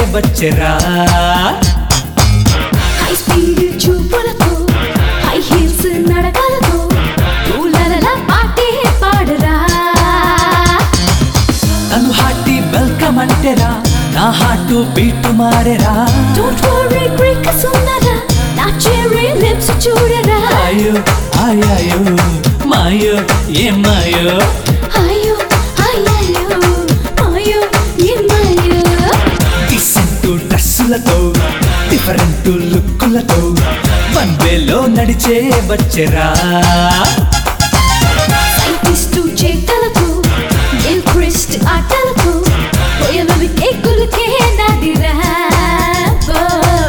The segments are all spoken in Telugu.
వచ్చరా హై స్పీడ్ చూపులతో హై హీల్స్ నడకలతో పూలల పాటే పాడరా తను హార్టీ వెల్కమ్ అంటేరా నా హార్ట్ బీట్ మారేరా డోంట్ వరీ బ్రేక్ సుందరా నా చెర్రీ లిప్స్ చూడరా అయ్యో అయ్యో మాయో ఏ మాయో అయ్యో అయ్యయ్యో అయ్యో ఏమయ్యో డిసెంట్ డ్రెస్సులతో డిఫరెంట్ లుక్కులతో వన్ వేలో నడిచే వచ్చరా సైంటిస్టు చేతలతో ఎల్ క్రిస్ట్ ఆటలతో పోయలవి కేకులకే నాదిరా ఓ.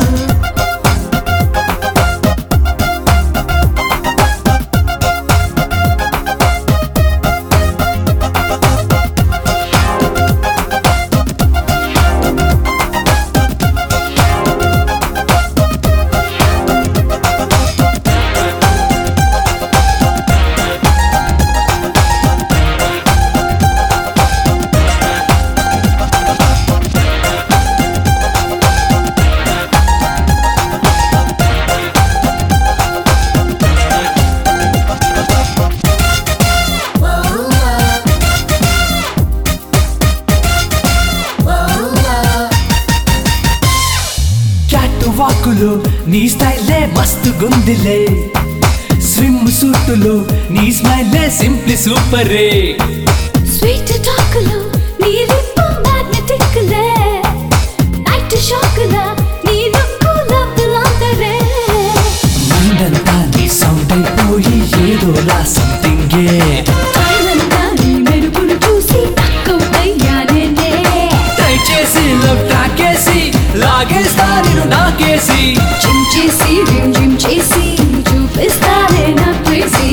క్యాట్ వాకులు నీ స్టైలే మస్తు గుందిలే స్విమ్ సూటులు నీ స్మైలే సింప్లీ సూపరే స్వీట్ టాకులు నీ లిప్ మ్యాగ్నెటిక్లే నైట్ షాకుల నీ లుక్కు లవ్వులాంతరే ముందంతా నీ సౌండ్ అయిపోయి ఏదోలా సంథింగే తాయిలంతా నీ మెరుపులు చూసి తక్కువయ్యానే ట్రై చేసి లవ్ ట్రాకేసి లాగేస్తా నేను నాకేసి జిమ్ చేసి రిమ్ జిమ్ చేసి చూపిస్తానే నా క్రేజీ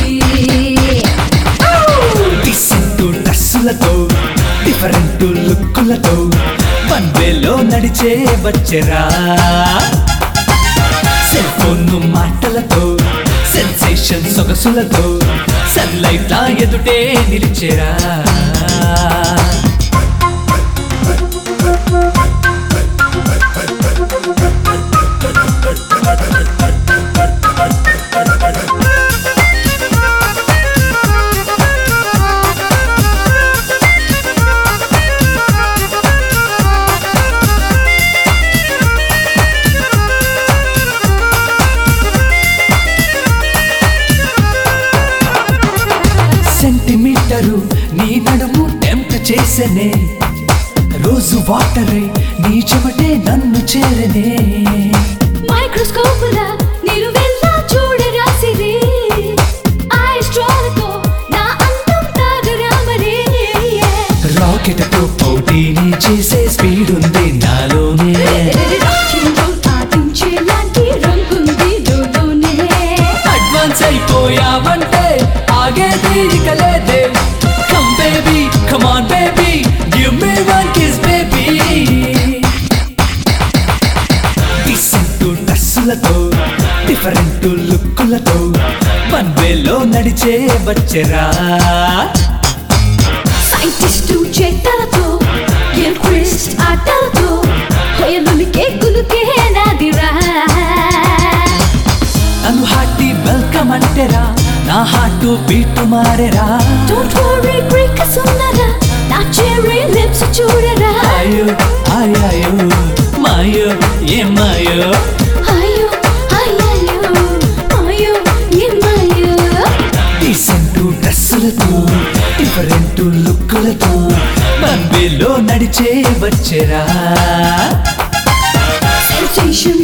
డిసెంట్ డ్రెస్సులతో డిఫరెంట్ లుక్కులతో వన్ వేలో నడిచే వచ్చరా సెల్ ఫోన్ మాటలతో సెన్సేషన్ సొగసులతో సన్లైట్ లా ఎదుటే నిలిచేరా సెంటీమీటరు నీ నడుము టెంప్ట్ చేసనే రోజు వాటరై నీ చెమటే నన్ను చేరనే మైక్రోస్కోపుల నిలువెల్లా చూడరాసిరి ఐస్ట్రాలతో నా అందం తాగరామరే రాకెట్ తో పోటీని చేసే స్పీడ్ ఉంది నాలోనే ఆటించేలాంటి రంగుంది లోలోనే అడ్వాన్స్ అయిపోయావంటే ఆగేది ఇక లేదే come baby come on baby give me one kiss baby decent డ్రెస్సులతో డిఫరెంట్ లుక్కులతో వన్ వేలో నడిచే వచ్చరా సైంటిస్టు చేతలతో ఎల్ క్రిస్ట్ ఆటలతో హొయలుని కేకులుకే నాదిరా నన్ను హార్టీ వెల్కమ్ అంటేరా నా హార్ట్ బీట్ మారేరా డోంట్ వరీ బ్రేక్ సుందరా నా చెర్రీ లిప్స్ చూడరా అయ్యో అయ్యో మాయో ఏ మాయో అయ్యో అయ్యయ్యో అయ్యో ఏమయ్యో డీసెంట్ డ్రెస్సులతో డిఫరెంట్ లుక్కులతో వన్ వేలో నడిచే వచ్చరా సెన్సేషన్